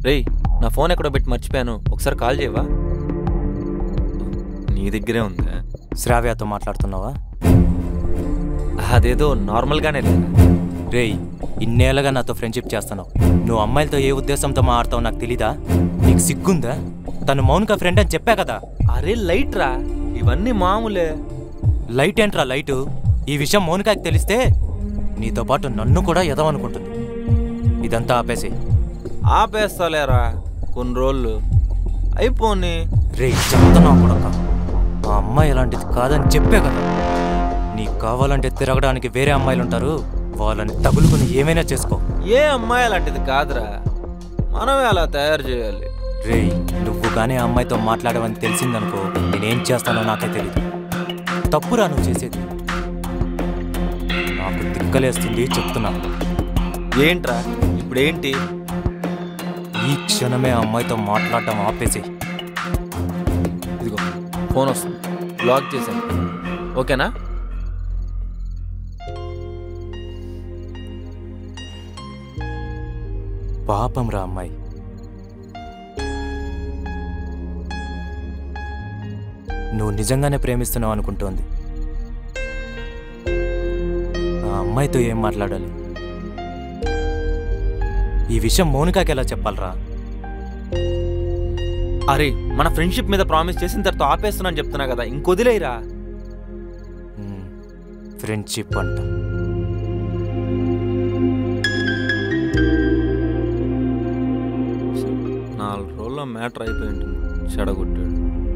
రేయ్ నా ఫోన్ ఎక్కడో పెట్టి మర్చిపోయాను ఒకసారి కాల్ చేయవా నీ దగ్గరే ఉందా శ్రావ్యతో మాట్లాడుతున్నావా అదేదో నార్మల్గానే లేదా రేయ్ ఇన్నేళ్ళగా నాతో ఫ్రెండ్షిప్ చేస్తున్నావు నువ్వు అమ్మాయిలతో ఏ ఉద్దేశంతో మాట్లాడతావు నాకు తెలీదా నీకు సిగ్గుందా తను మౌనిక ఫ్రెండ్ అని చెప్పా కదా అరే లైట్ రా ఇవన్నీ మామూలే లైట్ ఏంట్రా లైటు ఈ విషయం మౌనికకి తెలిస్తే నీతో పాటు నన్ను కూడా ఎదవనుకుంటుంది ఇదంతా ఆపేసి ఆపేస్తాలేరా కొన్ని రోజులు అయిపోని రే చెప్తున్నావు కొడక ఆ అమ్మాయి అలాంటిది కాదని చెప్పే కదా నీకు కావాలంటే తిరగడానికి వేరే అమ్మాయిలు ఉంటారు వాళ్ళని తగులుకుని ఏమైనా చేసుకో ఏ అమ్మాయి అలాంటిది కాదురా మనమే అలా తయారు చేయాలి రేయ్ నువ్వు కానీ ఆ అమ్మాయితో మాట్లాడవని తెలిసిందనుకో నేనేం చేస్తానో నాకే తెలియదు తప్పురా నువ్వు చేసేది నాకు తిక్కలేస్తుంది చెప్తున్నా ఏంట్రా ఇప్పుడేంటి ఈ క్షణమే ఆ అమ్మాయితో మాట్లాడటం ఆపేసి ఇదిగో ఫోన్ వస్తుంది బ్లాక్ చేశాను ఓకేనా పాపం రా అమ్మాయి నువ్వు నిజంగానే ప్రేమిస్తున్నావు అనుకుంటోంది ఆ అమ్మాయితో ఏం మాట్లాడాలి ఈ విషయం మౌనికాకి ఎలా చెప్పాలరా అరే మన ఫ్రెండ్షిప్ మీద ప్రామిస్ చేసిన తర్వాత ఆపేస్తున్నాను చెప్తున్నా కదా ఇంకొదిలేరా ఫ్రెండ్షిప్ అంట నాలుగు రోజుల్లో మ్యాటర్ అయిపోయి ఉంటుంది చెడగొట్టాడు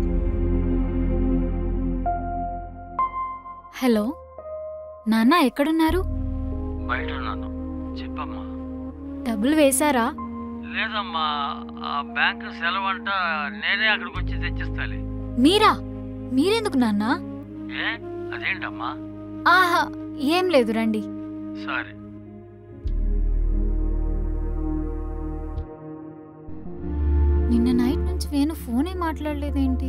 హలో నాన్న ఎక్కడున్నారు బయట ఉన్నాను చెప్పమ్మా డబ్బులు వేశారా లేదమ్మా ఆ బ్యాంకు సెలవు అంట నేనే అక్కడికి వచ్చి తెచ్చిస్తాలే మీరా మీరెందుకు నాన్న ఏ అదేంటమ్మా ఆహా ఏం లేదు రండి సరే నిన్న నైట్ నుంచి వేణు ఫోనే మాట్లాడలేదేంటి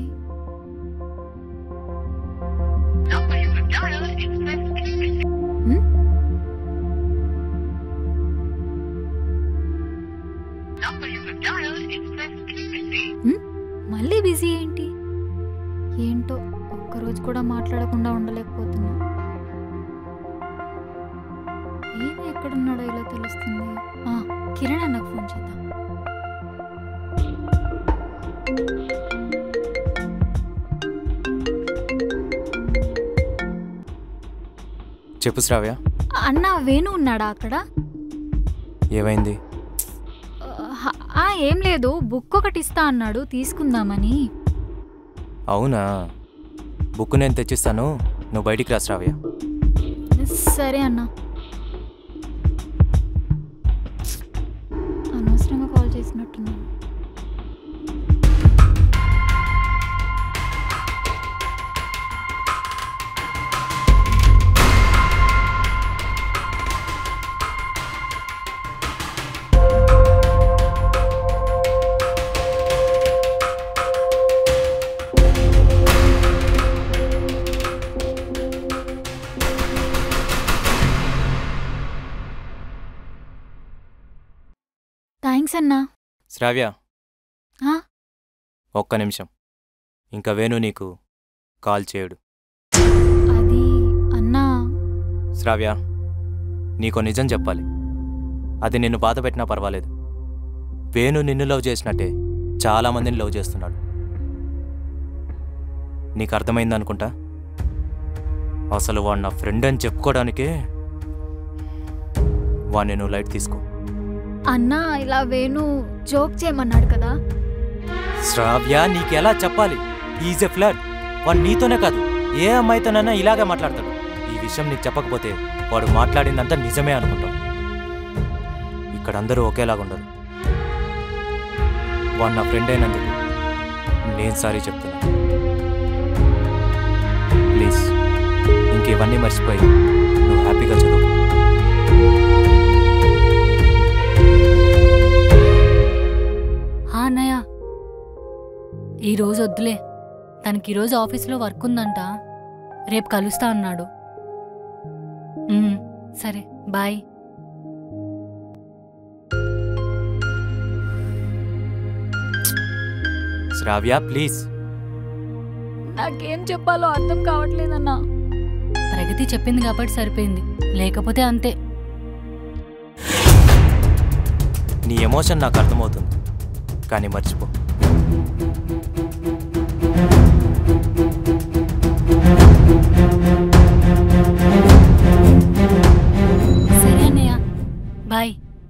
హ్మ్? హ్మ్? మళ్ళీ బిజీ ఏంటి ఏంటో ఒక్కరోజు కూడా మాట్లాడకుండా ఉండలేకపోతున్నా ఈయన ఎక్కడున్నాడో ఇలా తెలుస్తుంది ఆ, కిరణ్ అన్నకు ఫోన్ చేద్దాం చెప్పు శ్రావ్య అన్న వేణు ఉన్నాడా అక్కడ ఏమైంది ఆ, ఆ, ఏం లేదు బుక్ ఒకటి ఇస్తా అన్నాడు తీసుకుందామని అవునా బుక్ నేను తెచ్చిస్తాను నువ్వు బయటికి రా శ్రావ్య సరే అన్న అనవసరంగా కాల్ చేసినట్టున్నాను థ్యాంక్స్ అన్నా శ్రావ్య ఆ? ఒక్క నిమిషం ఇంకా వేణు నీకు కాల్ చేయడు అది అన్నా శ్రావ్య నీకో నిజం చెప్పాలి అది నిన్ను బాధ పెట్టినా పర్వాలేదు వేణు నిన్ను లవ్ చేసినట్టే చాలామందిని లవ్ చేస్తున్నాడు నీకు అర్థమైందనుకుంటా అసలు వాడు నా ఫ్రెండ్ అని చెప్పుకోవడానికే వాడిని నువ్వు లైట్ తీసుకో అన్నా ఇలా వేణు జోక్ చేయమన్నాడు కదా శ్రావ్య నీకెలా చెప్పాలి ఈజ్ ఎ ఫ్లడ్ వాడు నీతోనే కాదు ఏ అమ్మాయితోనైనా ఇలాగే మాట్లాడతాడు ఈ విషయం నీకు చెప్పకపోతే వాడు మాట్లాడిందంతా నిజమే అనుకుంటాం ఇక్కడ అందరూ ఒకేలాగా ఉండరు వాడు నా ఫ్రెండ్ అయినందుకు నేను సారీ చెప్తున్నా ప్లీజ్ ఇంక ఇవన్నీ మర్చిపోయి నువ్వు హ్యాపీగా చదువు హా అన్నయ్య ఈరోజు వద్దులే తనకి ఈరోజు ఆఫీస్లో వర్క్ ఉందంట రేపు కలుస్తా అన్నాడు ఉమ్, సరే బాయ్ శ్రావ్య ప్లీజ్ నాకేం చెప్పాలో అర్థం కావట్లేదన్నా ప్రగతి చెప్పింది కాబట్టి సరిపోయింది లేకపోతే అంతే నీ ఎమోషన్ నాకు అర్థమవుతుంది కానీ మర్చిపో సరే అన్నయ్య బాయ్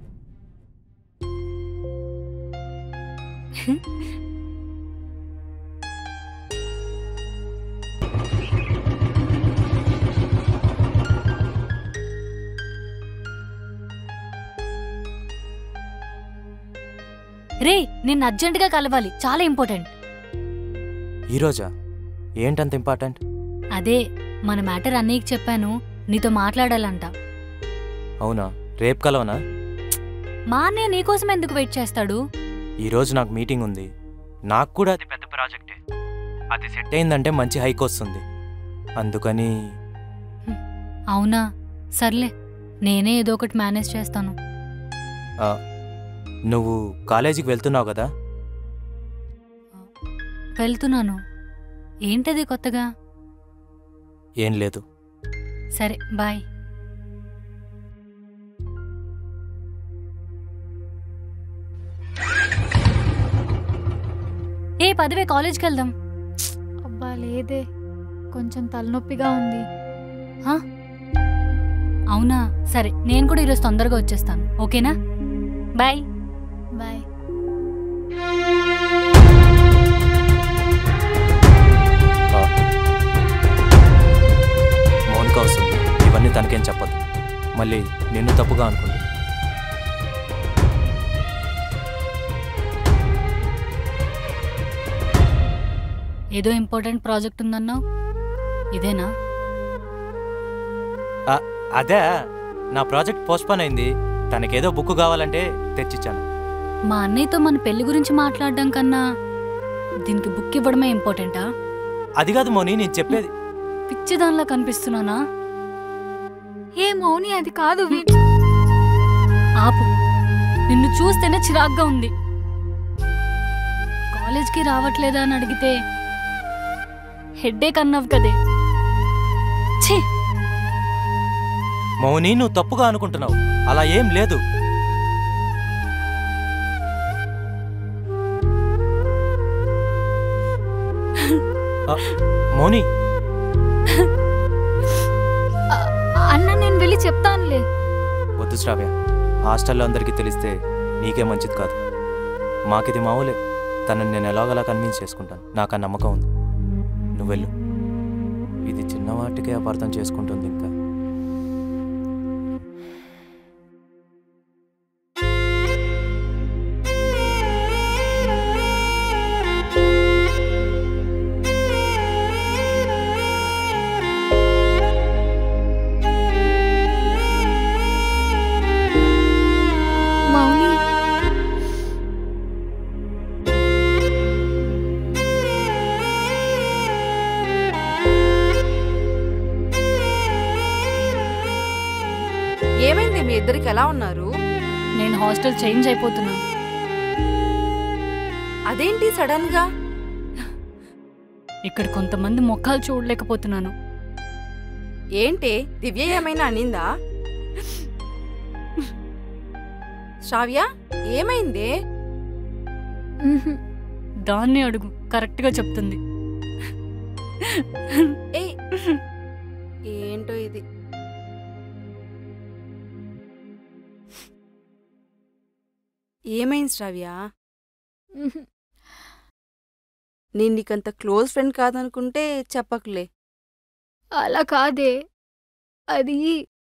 రే నిన్ను అర్జెంటుగా కలవాలి చాలా ఇంపార్టెంట్ ఈరోజా ఏంటంత ఇంపార్టెంట్ అదే మన మ్యాటర్ అన్నయ్యకి చెప్పాను నీతో మాట్లాడాలంట అవునా రేపు కలవనా మా అన్నయ్య నీకోసం ఎందుకు వెయిట్ చేస్తాడు ఈరోజు నాకు మీటింగ్ ఉంది నాకు కూడా అది పెద్ద ప్రాజెక్టే అది సెట్ అయిందంటే మంచి హైక్ వస్తుంది అందుకని అవునా సర్లే నేనే ఏదో ఒకటి మేనేజ్ చేస్తాను ఆ, నువ్వు కాలేజీకి వెళ్తున్నావు కదా వెళ్తున్నాను ఏంటది కొత్తగా ఏం లేదు సరే బాయ్ ఏ పదవే కాలేజ్కి వెళ్దాం అబ్బా లేదే కొంచెం తలనొప్పిగా ఉంది హా? అవునా సరే నేను కూడా ఈరోజు తొందరగా వచ్చేస్తాను ఓకేనా బాయ్ బాయ్ ఆ, మౌనిక వస్తుంది ఇవన్నీ తనకేం చెప్పదు మళ్ళీ నిన్ను తప్పుగా అనుకుంటుంది ఏదో ఇంపార్టెంట్ ప్రాజెక్ట్ ఉందన్నావు ఇదేనా ఆ, అదే నా ప్రాజెక్ట్ పోస్ట్పోన్ అయింది తనకేదో బుక్ కావాలంటే తెచ్చిచ్చాను మా అన్నయ్యతో మన పెళ్లి గురించి మాట్లాడడం కన్నా దీనికి బుక్ ఇవ్వడమే ఇంపార్టెంటా అది కాదు మౌని నేను చెప్పేది పిచ్చిదానిలా కనిపిస్తున్నానా ఏ మౌని అది కాదు వి- ఆపు నిన్ను చూస్తేనే చిరాగ్గా ఉంది కాలేజ్కి రావట్లేదా అని అడిగితే హెడ్డేక్ అన్నావు కదే ఛీ మౌని నువ్వు తప్పుగా అనుకుంటున్నావు అలా ఏం లేదు ఆ, మౌని అ- అన్న నేను వెళ్ళి చెప్తానులే వద్దు శ్రావ్య హాస్టల్లో అందరికీ తెలిస్తే నీకే మంచిది కాదు మాకిది మామూలే తనని నేను ఎలాగలా కన్విన్స్ చేసుకుంటాను నాకు ఆ నమ్మకం ఉంది నువ్వు వెళ్ళు ఇది చిన్నవాటికే అపార్థం చేసుకుంటుంది ఇంకా మౌని ఏమైంది మీ ఇద్దరికి ఎలా ఉన్నారు నేను హాస్టల్ చేంజ్ అయిపోతున్నాను అదేంటి సడన్ గా ఇక్కడ కొంతమంది మొక్కలు చూడలేకపోతున్నాను ఏంటి దివ్య ఏమైనా అనిందా శ్రావ్య ఏమైంది ఉహు. దాన్ని అడుగు కరెక్ట్గా చెప్తుంది ఏ ఏంటో ఇది ఏమైంది శ్రావ్య ఉహు. నేను నీకంత క్లోజ్ ఫ్రెండ్ కాదనుకుంటే చెప్పకులే అలా కాదే అది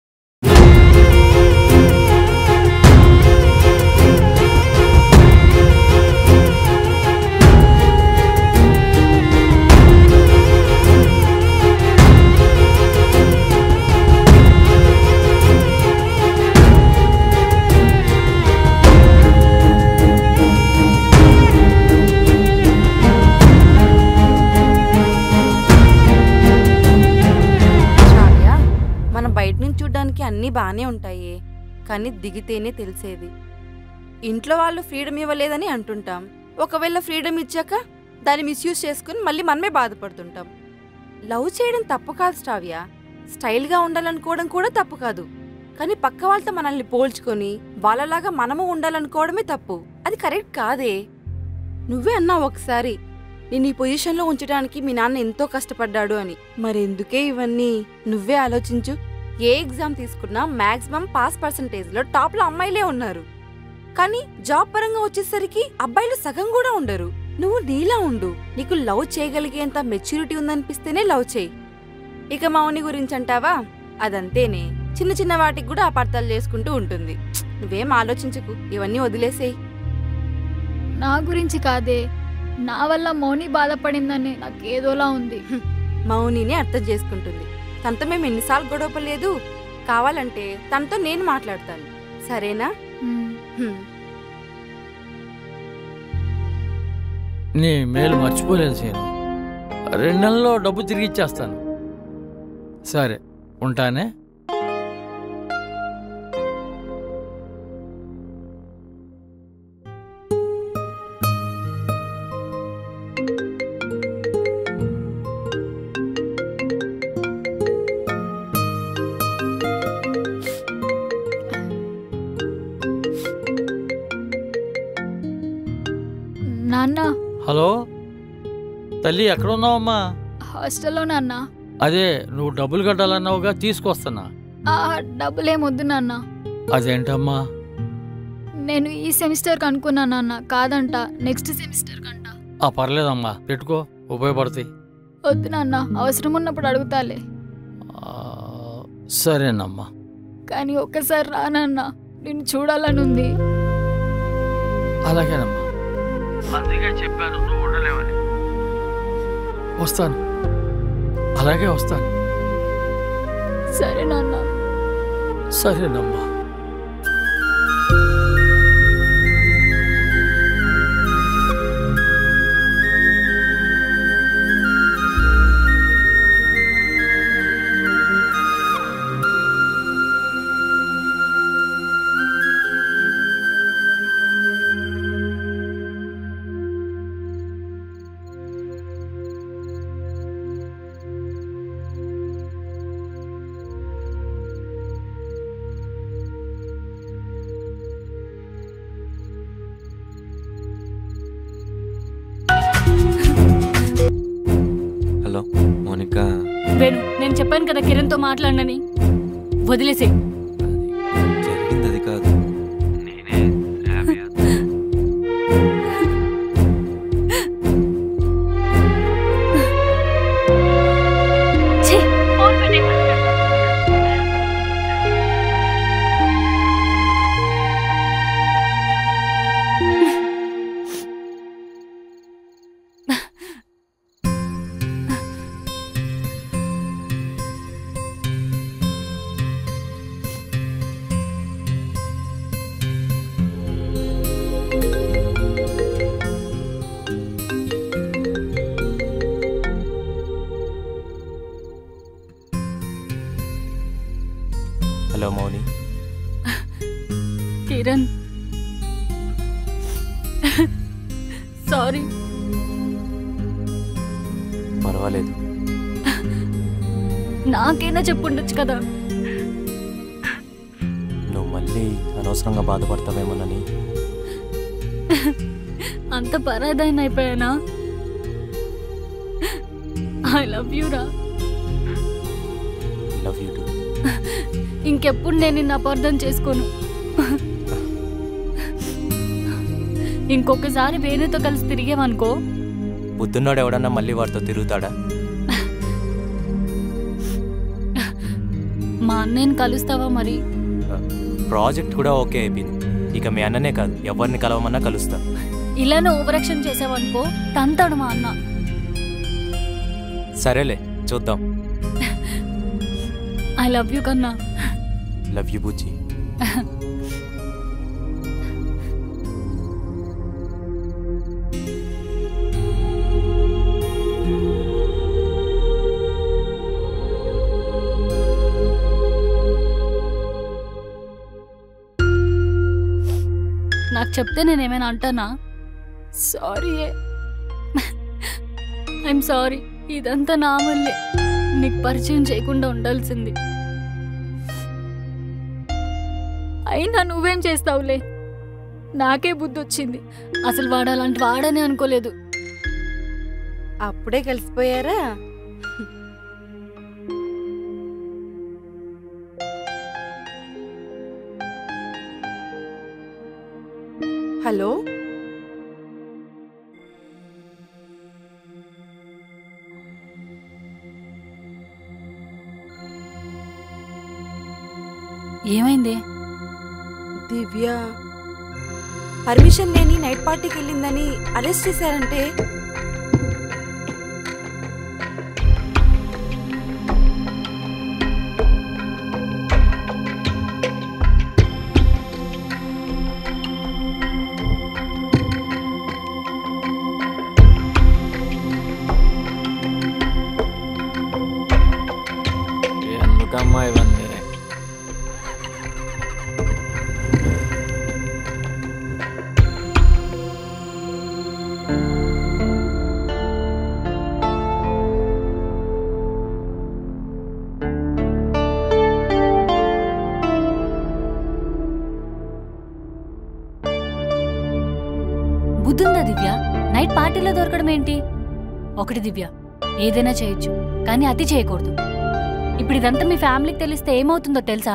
శ్రావ్య మనం బయట నుంచి చూడ్డానికి అన్నీ బానే ఉంటాయి కానీ దిగితేనే తెలిసేది ఇంట్లో వాళ్ళు ఫ్రీడమ్ ఇవ్వలేదని అంటుంటాం ఒకవేళ ఫ్రీడమ్ ఇచ్చాక దాన్ని మిస్యూజ్ చేసుకుని మళ్ళీ మనమే బాధపడుతుంటాం లవ్ చేయడం తప్పు కాదు శ్రావ్య స్టైల్గా ఉండాలనుకోవడం కూడా తప్పు కాదు కానీ పక్క వాళ్ళతో మనల్ని పోల్చుకొని వాళ్ళలాగా మనము ఉండాలనుకోవడమే తప్పు అది కరెక్ట్ కాదే నువ్వే అన్నావు ఒకసారి నేను ఈ పొజిషన్లో ఉంచడానికి మీ నాన్న ఎంతో కష్టపడ్డాడు అని మరెందుకే ఇవన్నీ నువ్వే ఆలోచించు ఏ ఎగ్జామ్ తీసుకున్నా మాక్సిమం పాస్ పర్సంటేజ్లో టాప్లో అమ్మాయిలే ఉన్నారు కానీ జాబ్ పరంగా వచ్చేసరికి అబ్బాయిలు సగం కూడా ఉండరు నువ్వు నీలా ఉండు నీకు లవ్ చేయగలిగేంత మెచ్యూరిటీ ఉందనిపిస్తేనే లవ్ చేయి ఇక మౌని గురించి అంటావా అదంతేనే చిన్న చిన్న వాటికి కూడా అపార్థాలు చేసుకుంటూ ఉంటుంది నువ్వేం ఆలోచించకు ఇవన్నీ వదిలేసేయ్ నా గురించి కాదే నా వల్ల మౌని బాధపడిందని నాకు ఏదోలా ఉంది మౌనిని అర్థం చేసుకుంటుంది తనతో మేము ఎన్నిసార్లు గొడవపలేదు కావాలంటే తనతో నేను మాట్లాడతాను సరేనా మ్మ్. హ్మ్. నీ మేలు మర్చిపోలేను సీను రెండు నెలల్లో డబ్బు తిరిగి ఇచ్చేస్తాను సరే ఉంటానే నాన్న హలో తల్లి ఎక్కడున్నావమ్మా హాస్టల్లో నాన్న అదే నువ్వు డబ్బులు కట్టాలన్నావుగా తీసుకొస్తున్నా ఆ డబ్బులేమొద్దు నాన్న అదేంటమ్మా నేను ఈ సెమిస్టర్కి అనుకున్నా నాన్న కాదంట నెక్స్ట్ సెమిస్టర్ కంట ఆ పర్లేదమ్మా పెట్టుకో ఉపయోగపడతాయి వద్దు నాన్న అవసరం ఉన్నప్పుడు అడుగుతాలే ఆ, సరేనమ్మా కానీ ఒక్కసారి రానన్నా నిన్ను చూడాలని ఉంది అలాగేనమ్మా అందుకే చెప్పాను నువ్వు ఉండలేవని వస్తాను అలాగే వస్తాను సరే నాన్న సరేనమ్మా హలో మోనికా వేణు నేను చెప్పాను కదా కిరణ్తో మాట్లాడనని వదిలేసే అది జరిగింది అది కాదు నేనే హలో మౌని కిరణ్ సారీ పర్వాలేదు నాకైనా చెప్పుండొచ్చు కదా నువ్వు మళ్ళీ అనవసరంగా బాధపడతావేమోనని అంత పరాదాయన అయిపోయానా ఐ లవ్ యూ రా లవ్ యూ టు ఇంకెప్పుడు నేను నిన్ను అపార్థం చేసుకోను ఇంకొకసారి వేణుతో కలిసి తిరిగేవనుకో బుద్ధున్నాడు ఎవడన్నా మళ్ళీ వాడితో తిరుగుతాడా మా అన్నయ్యని కలుస్తావా మరి ప్రాజెక్ట్ కూడా ఓకే అయిపోయింది ఇక మీ అన్ననే కాదు ఎవరిని కలవమన్నా కలుస్తా ఇలానే ఓవరాక్షన్ చేసావనుకో తంతాడు మా అన్న సరేలే చూద్దాం ఐ లవ్ యూ కన్నా లవ్ యూ బుజ్జి నాకు చెప్తే నేనేమైనా అంటానా సారీ ఐఎమ్ సారీ ఇదంతా నా వల్లే నీకు పరిచయం చేయకుండా ఉండాల్సింది అయినా నువ్వేం చేస్తావులే నాకే బుద్ధి వచ్చింది అసలు వాడు అలాంటి వాడని అనుకోలేదు అప్పుడే కలిసిపోయారా హలో ఏమైంది దివ్య పర్మిషన్ లేని నైట్ పార్టీకి వెళ్ళిందని అరెస్ట్ చేశారంటే ఎందుకమ్మా ఇవన్నీ బుద్ధుందా దివ్య నైట్ పార్టీలో దొరకడం ఏంటి ఒకటి దివ్య ఏదైనా చేయొచ్చు కానీ అతి చేయకూడదు ఇప్పుడు ఇదంతా మీ ఫ్యామిలీకి తెలిస్తే ఏమవుతుందో తెలుసా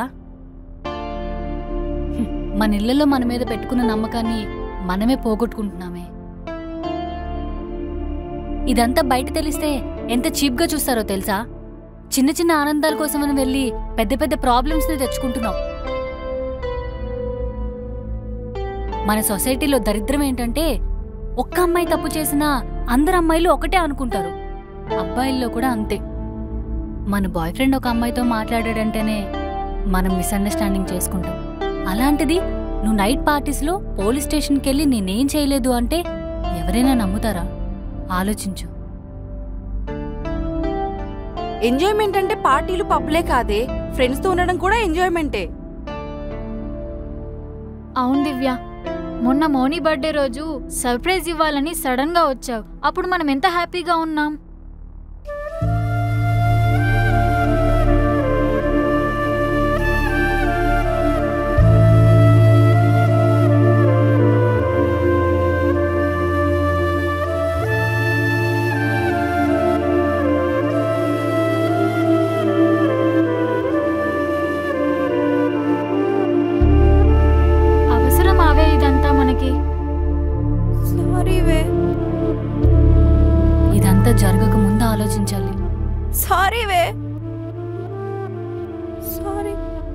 హ్మ్, మన ఇళ్లలో మన మీద పెట్టుకున్న నమ్మకాన్ని మనమే పోగొట్టుకుంటున్నామే ఇదంతా బయట తెలిస్తే ఎంత చీప్గా చూస్తారో తెలుసా చిన్న చిన్న ఆనందాల కోసమని వెళ్ళి పెద్ద పెద్ద ప్రాబ్లమ్స్ని తెచ్చుకుంటున్నాం మన సొసైటీలో దరిద్రం ఏంటంటే ఒక్క అమ్మాయి తప్పు చేసినా అందరు అమ్మాయిలు ఒకటే అనుకుంటారు అబ్బాయిల్లో కూడా అంతే మన బాయ్ ఫ్రెండ్ ఒక అమ్మాయితో మాట్లాడాడంటేనే మనం మిస్అండర్స్టాండింగ్ చేసుకుంటాం అలాంటిది నువ్వు నైట్ పార్టీస్లో పోలీస్ స్టేషన్కి వెళ్ళి నేనేం చేయలేదు అంటే ఎవరైనా నమ్ముతారా ఆలోచించు ఎంజాయ్మెంట్ అంటే పార్టీలు పబ్లే కాదే ఫ్రెండ్స్ తో ఉండడం కూడా ఎంజాయ్మెంటే అవును దివ్య మొన్న మౌని బర్త్డే రోజు సర్ప్రైజ్ ఇవ్వాలని సడన్ గా వచ్చావు అప్పుడు మనం ఎంత హ్యాపీగా ఉన్నాం అవసరం అవే ఇదంతా మనకి సారీవే ఇదంతా జరగక ముందు ఆలోచించాలి సారీవే సారీ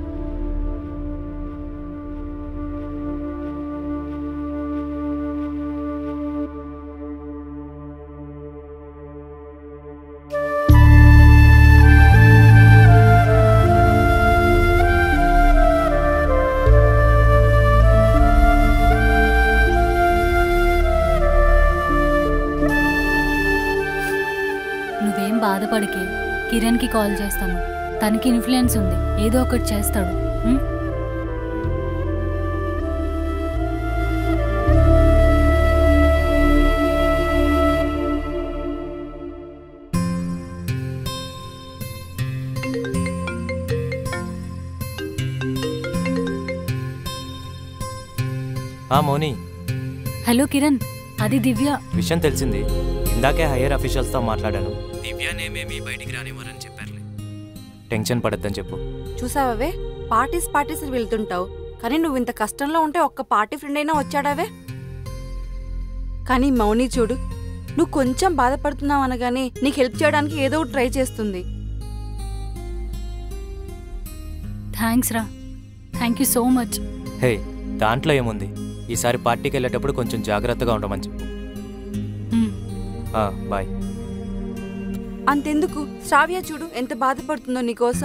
నువ్వేం బాధపడికే కిరణ్కి కాల్ చేస్తాను తనకి ఇన్ఫ్లుయెన్స్ ఉంది ఏదో ఒకటి చేస్తాడు ఉం? ఆ మౌని హలో కిరణ్ అది దివ్య విషయం తెలిసింది ఇందాకే హయ్యర్ అఫీషియల్స్తో మాట్లాడాను దివ్యానేమేమి బయటికి రానివ్వరని చెప్పారులే టెన్షన్ పడద్దని చెప్పు చూసావే పార్టీస్ పార్టీస్ వెళ్తుంటావు కానీ నువ్వు ఇంత కష్టంలో ఉంటే ఒక్క పార్టీ ఫ్రెండ్ అయినా వచ్చాడావే కానీ మౌని చూడు నువ్వు కొంచెం బాధపడుతున్నావు అనగానే నీకు హెల్ప్ చేయడానికి ఏదో ఒకటి ట్రై చేస్తుంది థ్యాంక్స్ రా thank you so much hey దాంట్లో ఏముంది ఈసారి పార్టీకి వెళ్ళేటప్పుడు కొంచెం జాగ్రత్తగా ఉండమని చెప్పు ఉం. ఆ, బాయ్ అంతెందుకు శ్రావ్య చూడు ఎంత బాధపడుతుందో నీకోసం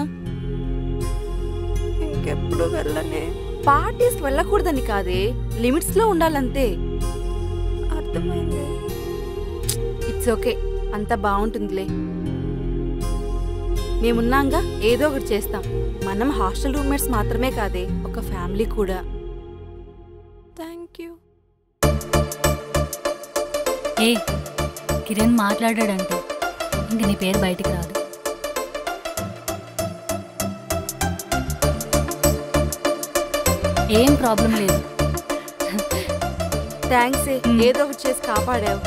ఇంకెప్పుడు వెళ్ళనే పార్టీస్ వెళ్ళకూడదని కాదే లిమిట్స్ లో ఉండాలంతే అర్థమైంది ఇట్స్ ఓకే అంత బాగుంటుందిలే మేమున్నాంగా ఏదో ఒకటి చేస్తాం మనం హాస్టల్ రూమ్మేట్స్ మాత్రమే కాదే ఒక ఫ్యామిలీ కూడా థ్యాంక్ యూ ఏ కిరణ్ మాట్లాడాడంటే ఇంక నీ పేరు బయటికి రాదు ఏం ప్రాబ్లం లేదు థ్యాంక్స్ ఏదో ఒకటి చేసి కాపాడావు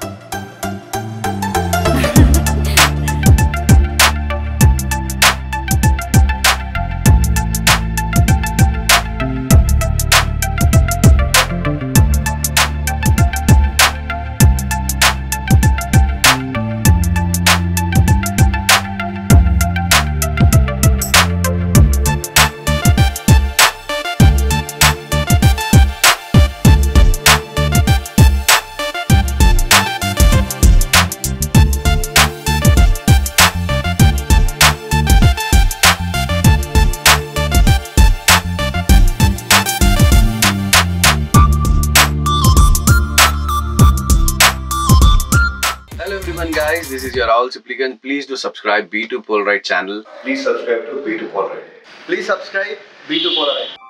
Hello everyone guys, this is your Raul Supplicant. Please do subscribe B2 Polaroid channel. Please subscribe to B2 Polaroid. Please subscribe B2 Polaroid.